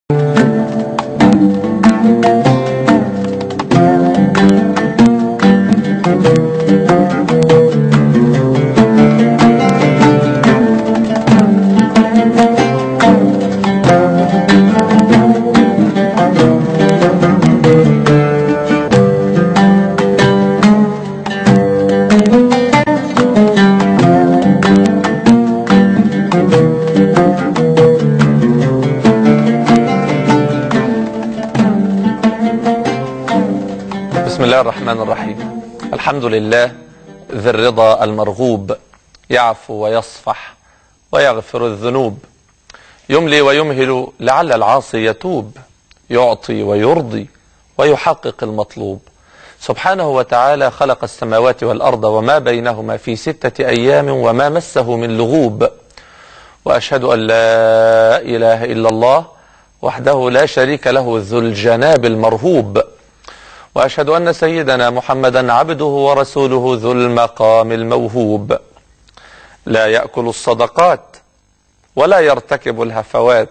بسم الله الرحمن الرحيم الحمد لله ذي الرضا المرغوب يعفو ويصفح ويغفر الذنوب يملي ويمهل لعل العاصي يتوب يعطي ويرضي ويحقق المطلوب سبحانه وتعالى خلق السماوات والأرض وما بينهما في ستة أيام وما مسه من لغوب وأشهد أن لا إله إلا الله وحده لا شريك له ذو الجناب المرهوب وأشهد أن سيدنا محمدا عبده ورسوله ذو المقام الموهوب لا يأكل الصدقات ولا يرتكب الهفوات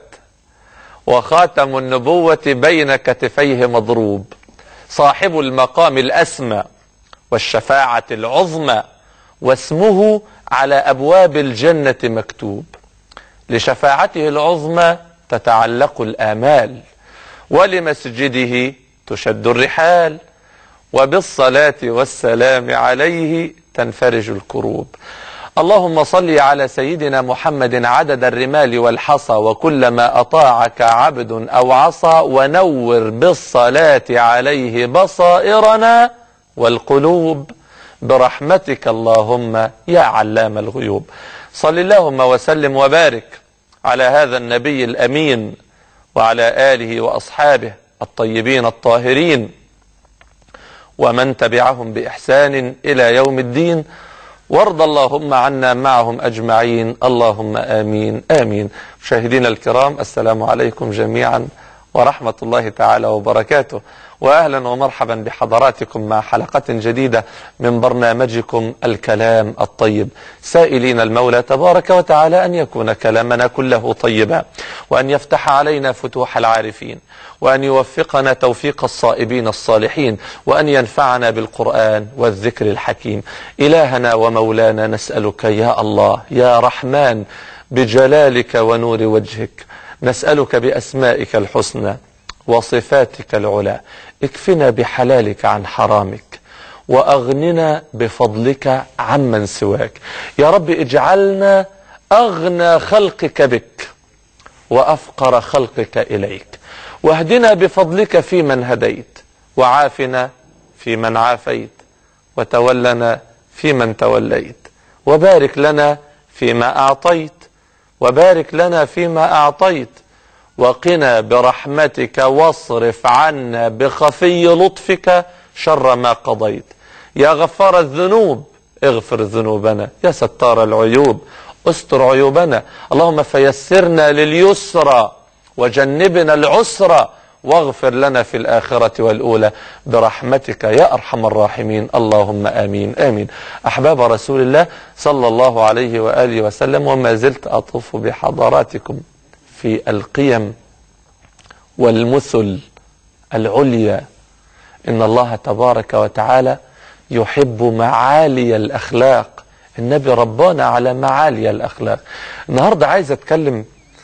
وخاتم النبوة بين كتفيه مضروب صاحب المقام الأسمى والشفاعة العظمى واسمه على أبواب الجنة مكتوب لشفاعته العظمى تتعلق الآمال ولمسجده تشد الرحال وبالصلاة والسلام عليه تنفرج الكروب اللهم صل على سيدنا محمد عدد الرمال والحصى وكلما أطاعك عبد أو عصى ونور بالصلاة عليه بصائرنا والقلوب برحمتك اللهم يا علام الغيوب صل اللهم وسلم وبارك على هذا النبي الأمين وعلى آله وأصحابه الطيبين الطاهرين ومن تبعهم بإحسان إلى يوم الدين وارض اللهم عنا معهم أجمعين اللهم آمين آمين مشاهدينا الكرام السلام عليكم جميعا ورحمة الله تعالى وبركاته وأهلا ومرحبا بحضراتكم مع حلقة جديدة من برنامجكم الكلام الطيب سائلين المولى تبارك وتعالى أن يكون كلامنا كله طيبا وأن يفتح علينا فتوح العارفين وأن يوفقنا توفيق الصائبين الصالحين وأن ينفعنا بالقرآن والذكر الحكيم إلهنا ومولانا نسألك يا الله يا رحمن بجلالك ونور وجهك نسألك بأسمائك الحسنى وصفاتك العلى اكفنا بحلالك عن حرامك وأغننا بفضلك عمن سواك يا رب اجعلنا أغنى خلقك بك وأفقر خلقك إليك واهدنا بفضلك في من هديت وعافنا في من عافيت وتولنا في من توليت وبارك لنا فيما أعطيت وبارك لنا فيما أعطيت وقنا برحمتك واصرف عنا بخفي لطفك شر ما قضيت يا غفار الذنوب اغفر ذنوبنا يا ستار العيوب استر عيوبنا اللهم فيسرنا لليسرى وجنبنا العسرى واغفر لنا في الآخرة والأولى برحمتك يا أرحم الراحمين اللهم آمين آمين أحباب رسول الله صلى الله عليه وآله وسلم وما زلت أطوف بحضراتكم في القيم والمثل العليا إن الله تبارك وتعالى يحب معالي الأخلاق النبي ربانا على معالي الأخلاق النهاردة عايز أتكلم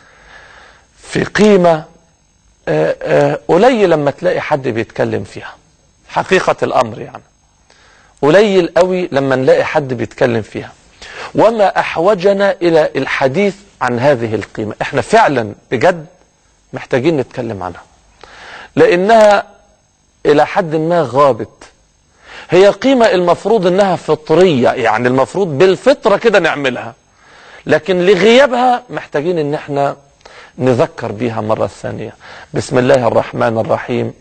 في قيمة آآ آآ قليل لما تلاقي حد بيتكلم فيها حقيقة الأمر يعني قليل قوي لما نلاقي حد بيتكلم فيها وما أحوجنا إلى الحديث عن هذه القيمة احنا فعلا بجد محتاجين نتكلم عنها لأنها إلى حد ما غابت هي قيمة المفروض انها فطرية يعني المفروض بالفطرة كده نعملها لكن لغيابها محتاجين ان احنا نذكر بيها مرة ثانية بسم الله الرحمن الرحيم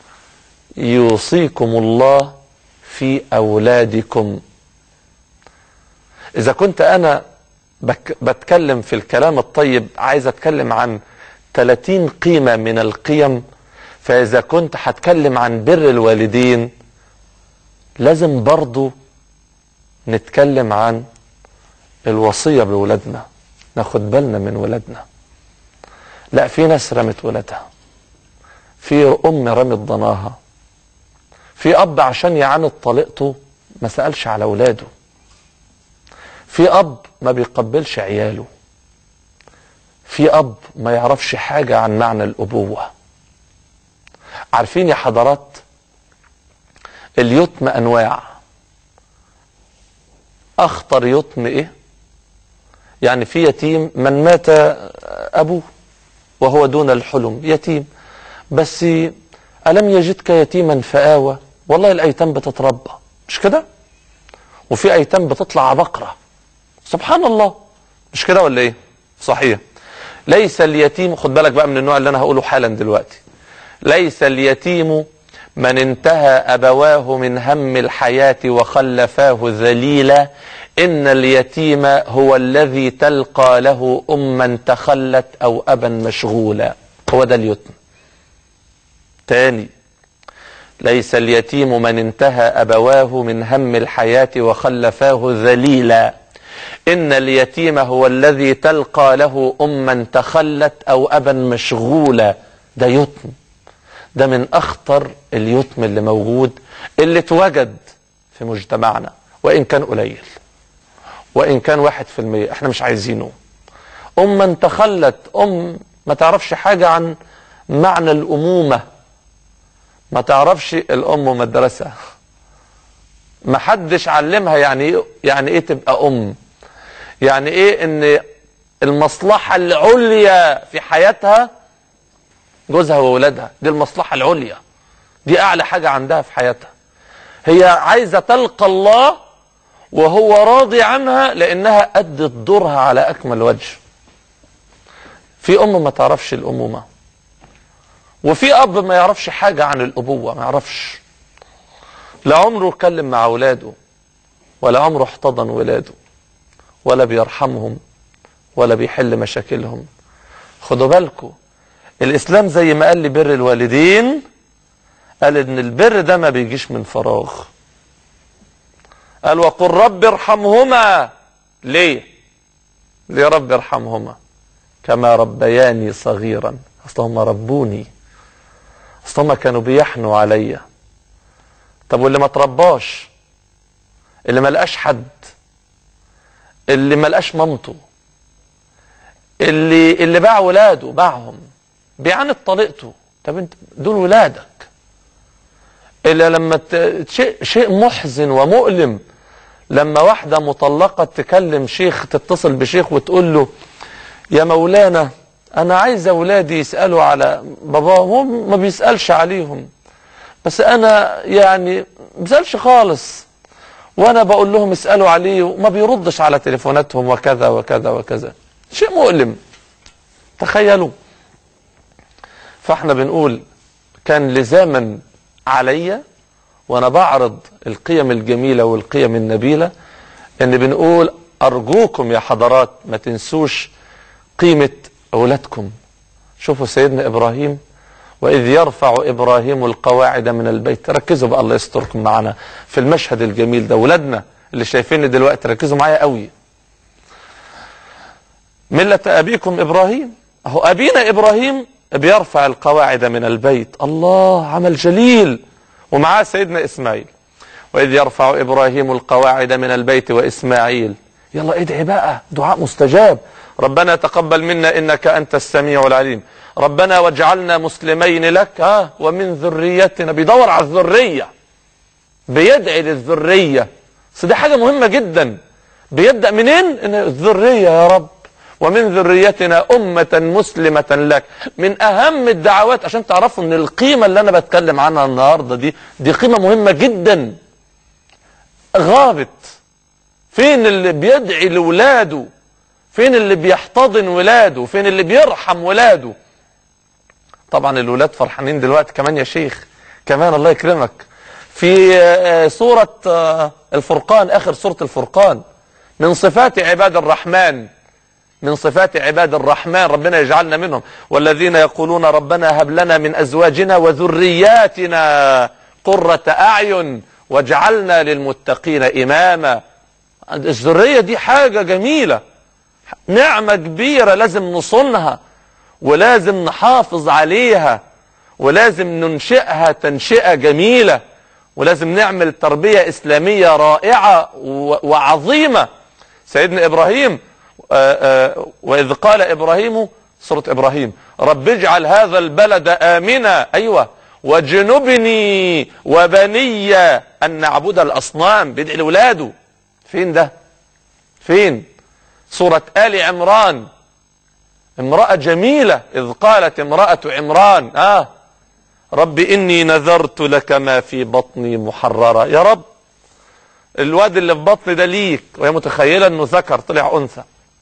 يوصيكم الله في أولادكم إذا كنت أنا بك بتكلم في الكلام الطيب عايز أتكلم عن 30 قيمة من القيم فإذا كنت هتكلم عن بر الوالدين لازم برضو نتكلم عن الوصية بولادنا ناخد بالنا من ولادنا لا في ناس رمت ولادها في ام رمت ضناها في اب عشان يعاند طليقته ما سالش على اولاده في اب ما بيقبلش عياله في اب ما يعرفش حاجه عن معنى الابوه عارفين يا حضرات اليتم انواع اخطر يتم ايه يعني في يتيم من مات ابوه وهو دون الحلم يتيم بس الم يجدك يتيما فاوى والله الايتام بتتربى مش كده وفي ايتام بتطلع بقره سبحان الله مش كده ولا ايه صحيح ليس اليتيم خد بالك بقى من النوع اللي انا هقوله حالا دلوقتي ليس اليتيم من انتهى أبواه من هم الحياة وخلفاه ذليلا إن اليتيم هو الذي تلقى له أما تخلت أو أبا مشغولا هو ده اليتم تاني ليس اليتيم من انتهى أبواه من هم الحياة وخلفاه ذليلا إن اليتيم هو الذي تلقى له أما تخلت أو أبا مشغولا ده يتم ده من أخطر اليتم اللي موجود اللي اتوجد في مجتمعنا وإن كان قليل وإن كان واحد في المية احنا مش عايزينه أما تخلت أم ما تعرفش حاجة عن معنى الأمومة ما تعرفش الأم مدرسة ما حدش علمها يعني ايه يعني ايه تبقى أم يعني ايه ان المصلحة العليا في حياتها جوزها وولادها دي المصلحة العليا دي أعلى حاجة عندها في حياتها هي عايزة تلقى الله وهو راضي عنها لأنها أدت دورها على أكمل وجه في أم ما تعرفش الأمومة وفي أب ما يعرفش حاجة عن الأبوة ما يعرفش لا عمره اتكلم مع أولاده ولا عمره احتضن ولاده ولا بيرحمهم ولا بيحل مشاكلهم خدوا بالكم الاسلام زي ما قال لي بر الوالدين قال ان البر ده ما بيجيش من فراغ قال وقل رب ارحمهما ليه ليه رب ارحمهما كما ربياني صغيرا اصلهم ربوني اصلهم كانوا بيحنوا عليا طب واللي ما ترباش اللي ما لقاش حد اللي ما لقاش مامته اللي اللي باع ولاده باعهم بيعاند طليقته طب انت دول ولادك الا لما ت... شيء شيء محزن ومؤلم لما واحده مطلقه تكلم شيخ تتصل بشيخ وتقول له يا مولانا انا عايز اولادي يسالوا على باباهم ما بيسالش عليهم بس انا يعني ما بيسالش خالص وانا بقول لهم اسالوا عليه وما بيردش على تليفوناتهم وكذا وكذا وكذا شيء مؤلم تخيلوا فاحنا بنقول كان لزاما عليا وانا بعرض القيم الجميلة والقيم النبيلة ان بنقول ارجوكم يا حضرات ما تنسوش قيمة اولادكم شوفوا سيدنا ابراهيم واذ يرفع ابراهيم القواعد من البيت ركزوا بقى الله يستركم معنا في المشهد الجميل ده ولادنا اللي شايفيني دلوقتي ركزوا معايا قوي ملة ابيكم ابراهيم اهو ابينا ابراهيم بيرفع القواعد من البيت الله عمل جليل ومعاه سيدنا إسماعيل وإذ يرفع إبراهيم القواعد من البيت وإسماعيل يلا ادعي بقى دعاء مستجاب ربنا تقبل منا إنك أنت السميع العليم ربنا واجعلنا مسلمين لك ها ومن ذريتنا بيدور على الذرية بيدعي للذرية بس دي حاجة مهمة جدا بيبدأ منين إن الذرية يا رب ومن ذريتنا أمة مسلمة لك من أهم الدعوات عشان تعرفوا أن القيمة اللي أنا بتكلم عنها النهاردة دي دي قيمة مهمة جدا غابت فين اللي بيدعي لولاده فين اللي بيحتضن ولاده فين اللي بيرحم ولاده طبعا الولاد فرحانين دلوقتي كمان يا شيخ كمان الله يكرمك في سورة الفرقان آخر سورة الفرقان من صفات عباد الرحمن من صفات عباد الرحمن ربنا يجعلنا منهم والذين يقولون ربنا هب لنا من أزواجنا وذرياتنا قرة أعين واجعلنا للمتقين إماما الذرية دي حاجة جميلة نعمة كبيرة لازم نصونها ولازم نحافظ عليها ولازم ننشئها تنشئة جميلة ولازم نعمل تربية إسلامية رائعة و- وعظيمة سيدنا إبراهيم آه، آه، وإذ قال إبراهيم سورة إبراهيم رب اجعل هذا البلد آمنا أيوة وجنبني وبني أن نعبد الأصنام بيدعي لولاده فين ده فين سورة آل عمران امرأة جميلة إذ قالت امرأة عمران آه رب إني نذرت لك ما في بطني محررة يا رب الواد اللي في بطني ده ليك وهي متخيلة انه ذكر طلع انثى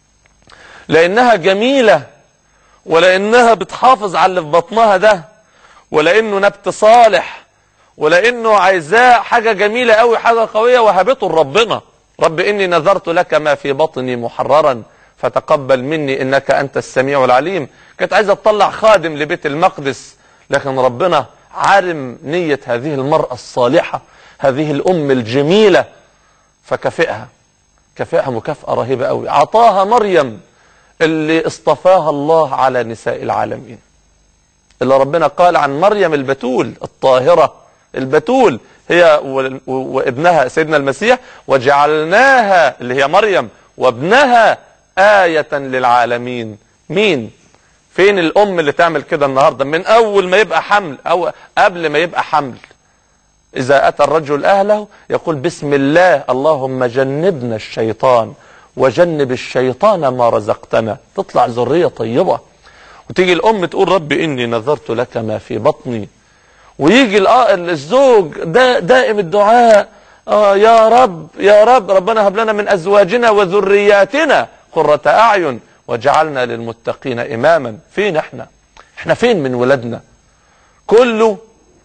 لانها جميلة ولانها بتحافظ على اللي في بطنها ده ولانه نبت صالح ولانه عايزاه حاجة جميلة قوي حاجة قوية وهبته لربنا رب اني نذرت لك ما في بطني محررا فتقبل مني انك انت السميع العليم كانت عايزة تطلع خادم لبيت المقدس لكن ربنا عارم نية هذه المرأة الصالحة هذه الام الجميلة فكافئها كافئها مكافأة رهيبة قوي عطاها مريم اللي اصطفاها الله على نساء العالمين اللي ربنا قال عن مريم البتول الطاهرة البتول هي و- و- وابنها سيدنا المسيح وجعلناها اللي هي مريم وابنها آية للعالمين مين فين الأم اللي تعمل كده النهاردة من أول ما يبقى حمل أو قبل ما يبقى حمل إذا أتى الرجل أهله يقول بسم الله اللهم جنبنا الشيطان وجنب الشيطان ما رزقتنا تطلع ذرية طيبة وتيجي الأم تقول رب إني نذرت لك ما في بطني ويجي الآ- الزوج دا دائم الدعاء آه يا رب يا رب ربنا هب لنا من أزواجنا وذرياتنا قرة أعين وجعلنا للمتقين إماما فين احنا احنا فين من ولادنا كله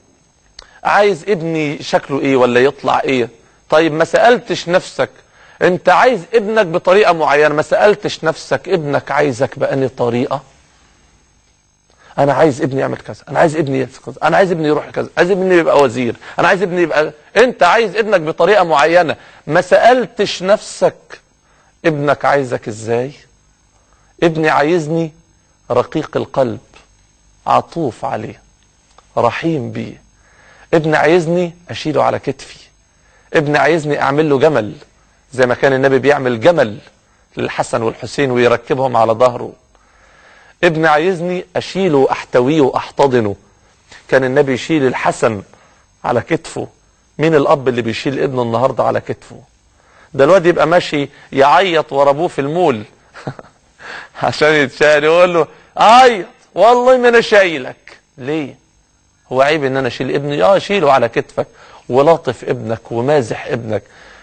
عايز ابني شكله ايه ولا يطلع ايه طيب ما سألتش نفسك انت عايز ابنك بطريقة معينة ما سألتش نفسك ابنك عايزك بأني طريقة انا عايز ابني يعمل كذا انا عايز ابني يعمل كذا انا عايز ابني يروح كذا عايز ابني يبقى وزير انا عايز ابني يبقى انت عايز ابنك بطريقة معينة ما سألتش نفسك ابنك عايزك ازاي ابني عايزني رقيق القلب عطوف عليه رحيم بيه ابن عايزني اشيله على كتفي ابن عايزني اعمل له جمل زي ما كان النبي بيعمل جمل للحسن والحسين ويركبهم على ظهره ابن عايزني اشيله واحتويه واحتضنه كان النبي يشيل الحسن على كتفه مين الاب اللي بيشيل ابنه النهارده على كتفه ده الواد يبقى ماشي يعيط ورا ابوه في المول عشان يتشال يقول له عيط والله ما انا شايلك ليه هو عيب ان انا اشيل ابني اه اشيله على كتفك ولاطف ابنك ومازح ابنك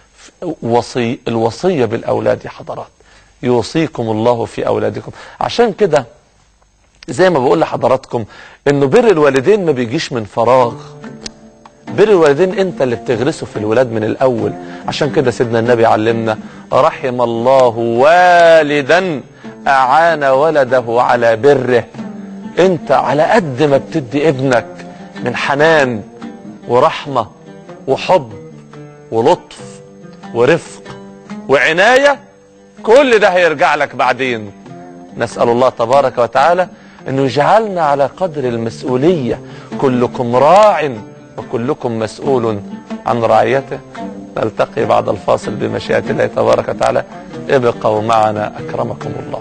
وصي الوصية بالاولاد يا حضرات يوصيكم الله في اولادكم عشان كده زي ما بقول لحضراتكم انه بر الوالدين ما بيجيش من فراغ بر الوالدين انت اللي بتغرسه في الولاد من الاول عشان كده سيدنا النبي علمنا رحم الله والدا اعان ولده على بره انت على قد ما بتدي ابنك من حنان ورحمة وحب ولطف ورفق وعناية كل ده هيرجع لك بعدين نسأل الله تبارك وتعالى انه يجعلنا على قدر المسؤولية كلكم راع وكلكم مسؤول عن رعيته نلتقي بعد الفاصل بمشيئة الله تبارك وتعالى ابقوا معنا أكرمكم الله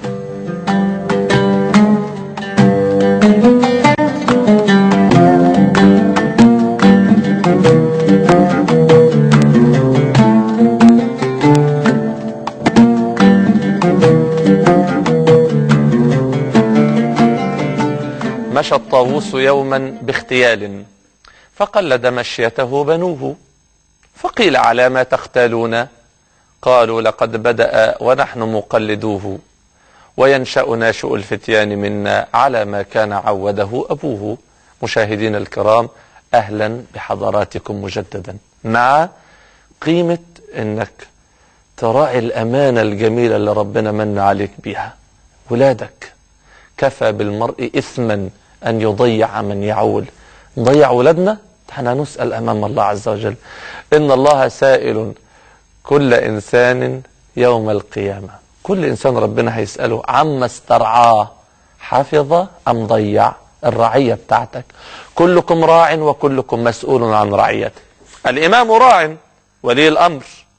مشى الطاووس يوما باختيال فقلد مشيته بنوه فقيل على ما تختالون قالوا لقد بدأ ونحن مقلدوه وينشأ ناشئ الفتيان منا على ما كان عوده أبوه مشاهدين الكرام أهلا بحضراتكم مجددا مع قيمة أنك تراعي الأمانة الجميلة اللي ربنا من عليك بيها ولادك كفى بالمرء إثما أن يضيع من يعول نضيع ولادنا احنا نسأل أمام الله عز وجل إن الله سائل كل إنسان يوم القيامة كل إنسان ربنا هيسأله عما استرعاه حفظ أم ضيع الرعية بتاعتك كلكم راع وكلكم مسؤول عن رعيته الإمام راع ولي الأمر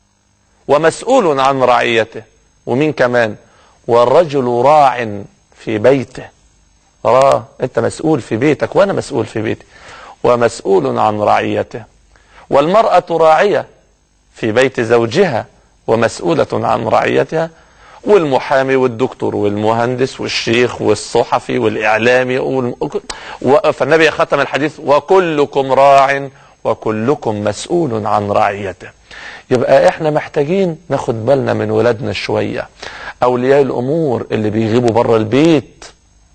ومسؤول عن رعيته ومين كمان والرجل راع في بيته اه انت مسؤول في بيتك وانا مسؤول في بيتي ومسؤول عن رعيته والمرأة راعية في بيت زوجها ومسؤولة عن رعيتها والمحامي والدكتور والمهندس والشيخ والصحفي والإعلامي والم... فالنبي ختم الحديث وكلكم راع وكلكم مسؤول عن رعيته يبقى احنا محتاجين ناخد بالنا من ولادنا شوية اولياء الامور اللي بيغيبوا بره البيت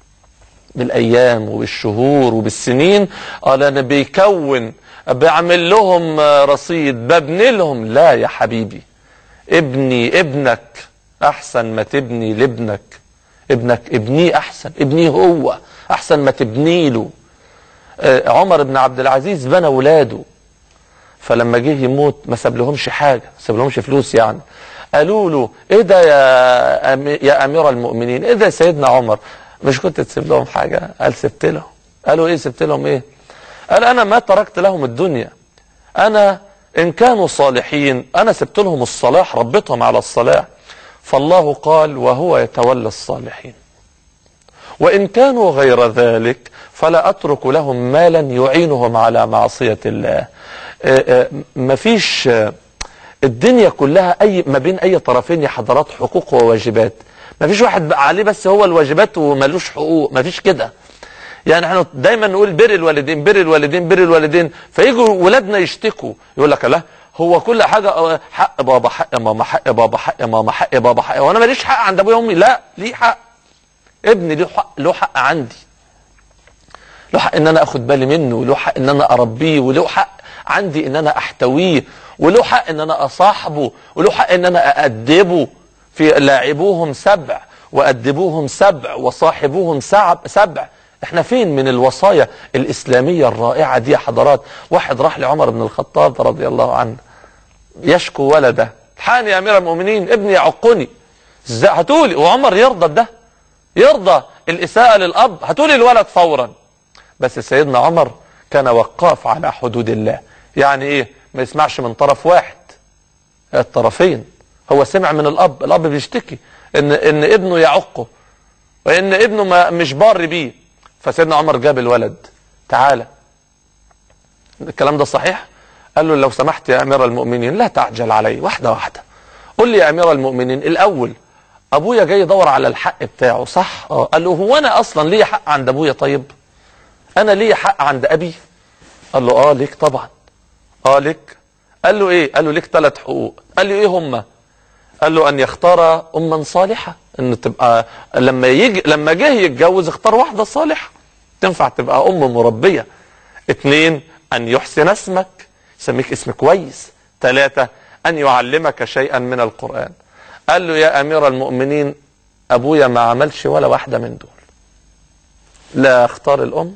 بالايام وبالشهور وبالسنين قال انا بيكون بعمل لهم رصيد ببني لهم لا يا حبيبي ابني ابنك احسن ما تبني لابنك ابنك ابنيه احسن ابنيه هو احسن ما تبني له آه، عمر بن عبد العزيز بنى ولاده فلما جه يموت ما ساب لهمش حاجه ما ساب لهمش فلوس يعني قالوا له ايه ده يا أمي يا امير المؤمنين ايه ده يا سيدنا عمر مش كنت تسيب لهم حاجه قال سبت لهم قالوا ايه سبت لهم ايه قال انا ما تركت لهم الدنيا انا ان كانوا صالحين انا سبت لهم الصلاح ربيتهم على الصلاح فالله قال وهو يتولى الصالحين وإن كانوا غير ذلك فلا أترك لهم مالا يعينهم على معصية الله آه، آه، مفيش آه، الدنيا كلها أي ما بين أي طرفين يا حضرات حقوق وواجبات مفيش واحد بقى عليه بس هو الواجبات وملوش حقوق مفيش كده يعني احنا دايما نقول بر الوالدين بر الوالدين بر الوالدين فيجوا ولادنا يشتكوا يقول لك لا هو كل حاجة حق بابا حق ماما حق بابا حق ماما حق بابا حق وانا ماليش حق عند ابويا وامي لا ليه حق ابني له حق له حق عندي له حق ان انا اخد بالي منه وله حق ان انا اربيه وله حق عندي ان انا احتويه وله حق ان انا اصاحبه وله حق ان انا اادبه في لاعبوهم سبع وادبوهم سبع وصاحبوهم سبع احنا فين من الوصايا الاسلاميه الرائعه دي يا حضرات واحد راح لعمر بن الخطاب رضي الله عنه يشكو ولده الحقني يا امير المؤمنين ابني يعقني هاتولي وعمر يرضى ده يرضى الاساءه للاب هاتولي الولد فورا بس سيدنا عمر كان وقاف على حدود الله يعني ايه ما يسمعش من طرف واحد الطرفين هو سمع من الاب الاب بيشتكي ان ان ابنه يعقه وان ابنه ما مش بار بيه فسيدنا عمر جاب الولد تعالى الكلام ده صحيح قال له لو سمحت يا امير المؤمنين لا تعجل علي واحده واحده قل لي يا امير المؤمنين الاول ابويا جاي يدور على الحق بتاعه صح اه قال له هو انا اصلا ليا حق عند ابويا طيب انا ليا حق عند ابي قال له اه ليك طبعا اه ليك قال له ايه قال له ليك ثلاث حقوق قال له ايه هم قال له ان يختار اما صالحه ان تبقى لما يجي لما جه يتجوز اختار واحده صالحه تنفع تبقى ام مربيه اتنين ان يحسن اسمك يسميك اسم كويس ثلاثة ان يعلمك شيئا من القرآن قال له يا امير المؤمنين ابويا ما عملش ولا واحدة من دول لا اختار الام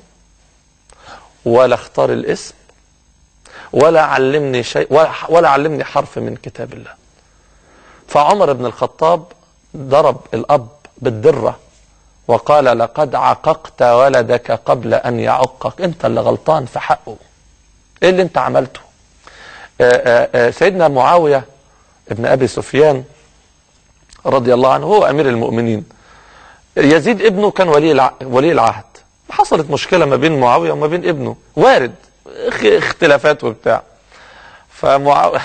ولا اختار الاسم ولا علمني شيء ولا, ولا علمني حرف من كتاب الله فعمر بن الخطاب ضرب الأب بالدرة وقال لقد عققت ولدك قبل أن يعقك أنت اللي غلطان في حقه إيه اللي أنت عملته آآ آه، آآ آه، سيدنا معاوية ابن أبي سفيان رضي الله عنه هو أمير المؤمنين يزيد ابنه كان ولي ولي العهد حصلت مشكلة ما بين معاوية وما بين ابنه وارد اختلافات وبتاع فمعاوية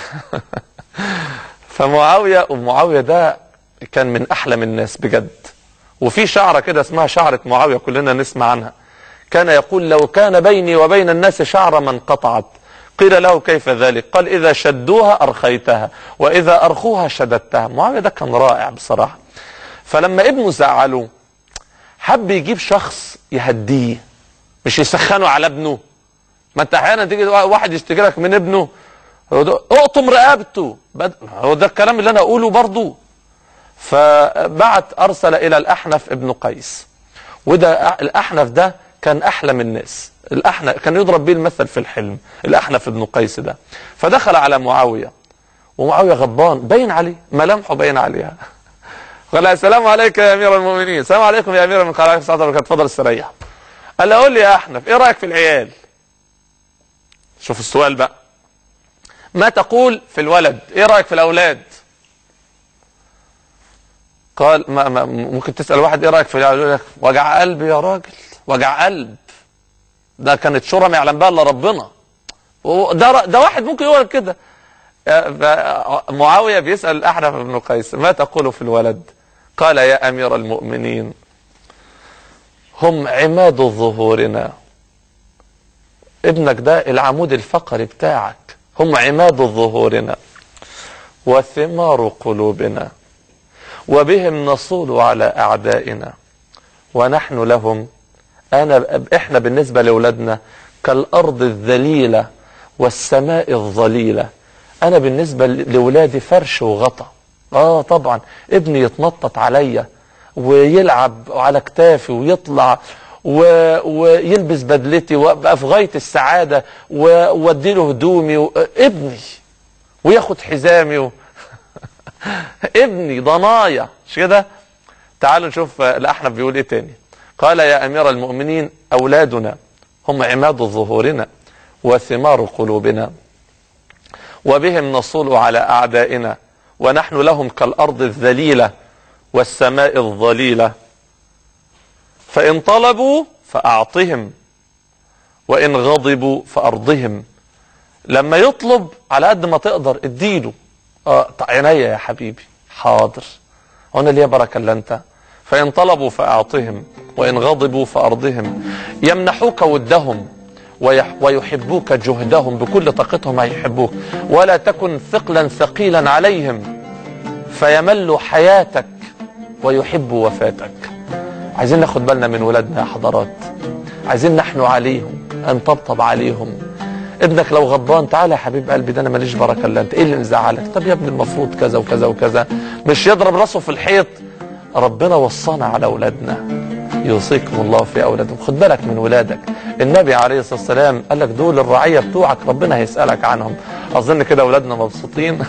فمعاوية ومعاوية ده كان من احلم الناس بجد وفي شعرة كده اسمها شعرة معاوية كلنا نسمع عنها كان يقول لو كان بيني وبين الناس شعرة ما انقطعت قيل له كيف ذلك قال إذا شدوها أرخيتها وإذا أرخوها شددتها معاوية ده كان رائع بصراحة فلما ابنه زعله حب يجيب شخص يهديه مش يسخنه على ابنه ما انت احيانا تيجي واحد يشتكي لك من ابنه اقطم رقبته هو ده الكلام اللي انا اقوله برضه فبعت ارسل الى الاحنف ابن قيس وده الاحنف ده كان احلم الناس الاحنف كان يضرب به المثل في الحلم الاحنف ابن قيس ده فدخل على معاويه ومعاويه غضبان باين عليه ملامحه باين عليها قال السلام عليك يا امير المؤمنين السلام عليكم يا امير المؤمنين قال اتفضل استريح قال له قول لي يا احنف ايه رايك في العيال شوف السؤال بقى ما تقول في الولد ايه رايك في الاولاد قال ما ما ممكن تسال واحد ايه رايك في العيال يقول لك وجع قلب يا راجل وجع قلب ده كانت شورى ما يعلم بها الا ربنا ده ده واحد ممكن يقول كده معاويه بيسال الاحنف بن قيس ما تقول في الولد قال يا امير المؤمنين هم عماد ظهورنا ابنك ده العمود الفقري بتاعك هم عماد ظهورنا وثمار قلوبنا وبهم نصول على أعدائنا ونحن لهم أنا إحنا بالنسبة لأولادنا كالأرض الذليلة والسماء الظليلة أنا بالنسبة لأولادي فرش وغطا آه طبعا ابني يتنطط عليا ويلعب على كتافي ويطلع و... ويلبس بدلتي وابقى في غايه السعاده وادي له هدومي و... ابني وياخد حزامي و... ابني ضنايا مش كده تعالوا نشوف الاحنف بيقول ايه تاني قال يا امير المؤمنين اولادنا هم عماد ظهورنا وثمار قلوبنا وبهم نصول على اعدائنا ونحن لهم كالارض الذليله والسماء الظليله فإن طلبوا فأعطهم وإن غضبوا فأرضهم لما يطلب على قد ما تقدر اديله اه عينيا يا حبيبي حاضر وانا ليه بركه الا انت فان طلبوا فاعطهم وان غضبوا فارضهم يمنحوك ودهم ويحبوك جهدهم بكل طاقتهم هيحبوك ولا تكن ثقلا ثقيلا عليهم فيملوا حياتك ويحبوا وفاتك عايزين ناخد بالنا من ولادنا يا حضرات عايزين نحن عليهم نطبطب عليهم ابنك لو غضبان تعالى يا حبيب قلبي ده انا ماليش بركه الا انت ايه اللي مزعلك طب يا ابني المفروض كذا وكذا وكذا مش يضرب راسه في الحيط ربنا وصانا على اولادنا يوصيكم الله في اولادكم خد بالك من ولادك النبي عليه الصلاه والسلام قال لك دول الرعيه بتوعك ربنا هيسالك عنهم اظن كده اولادنا مبسوطين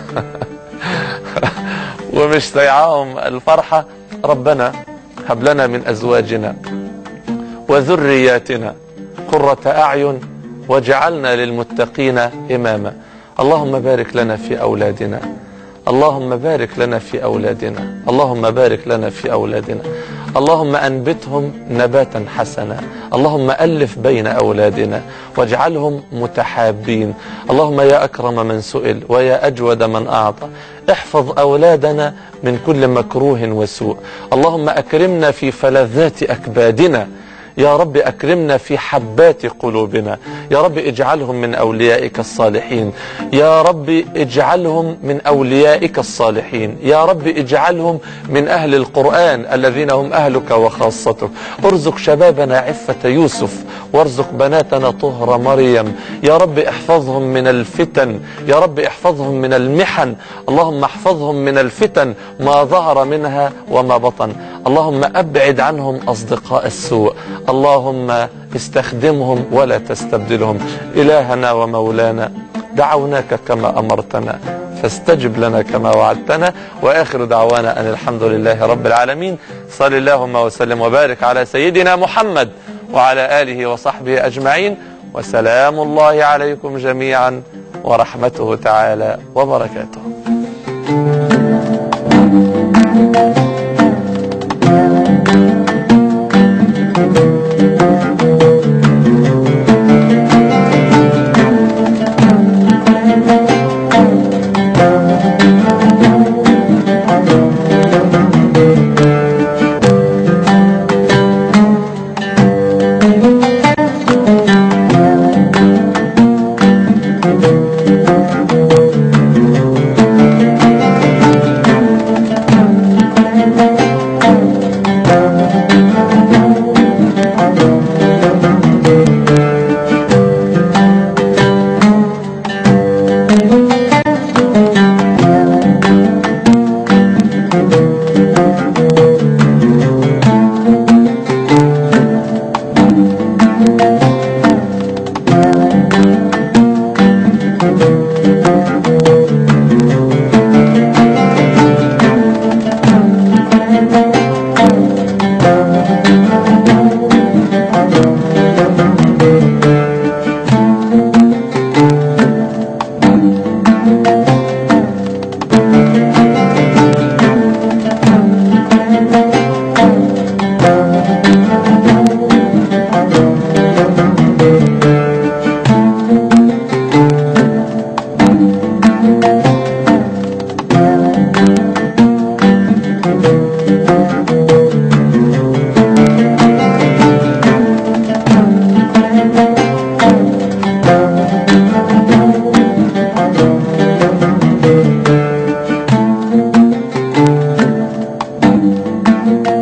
ومش سايعاهم الفرحه ربنا هب لنا من ازواجنا وذرياتنا قرة اعين واجعلنا للمتقين اماما اللهم بارك لنا في اولادنا اللهم بارك لنا في اولادنا اللهم بارك لنا في اولادنا اللهم انبتهم نباتا حسنا اللهم الف بين اولادنا واجعلهم متحابين اللهم يا اكرم من سئل ويا اجود من اعطى احفظ اولادنا من كل مكروه وسوء اللهم اكرمنا في فلذات اكبادنا يا رب أكرمنا في حبات قلوبنا يا رب اجعلهم من أوليائك الصالحين يا رب اجعلهم من أوليائك الصالحين يا رب اجعلهم من أهل القرآن الذين هم أهلك وخاصتك ارزق شبابنا عفة يوسف وارزق بناتنا طهر مريم يا رب احفظهم من الفتن يا رب احفظهم من المحن اللهم احفظهم من الفتن ما ظهر منها وما بطن اللهم أبعد عنهم أصدقاء السوء اللهم استخدمهم ولا تستبدلهم إلهنا ومولانا دعوناك كما أمرتنا فاستجب لنا كما وعدتنا وآخر دعوانا أن الحمد لله رب العالمين صل اللهم وسلم وبارك على سيدنا محمد وعلى آله وصحبه أجمعين وسلام الله عليكم جميعا ورحمته تعالى وبركاته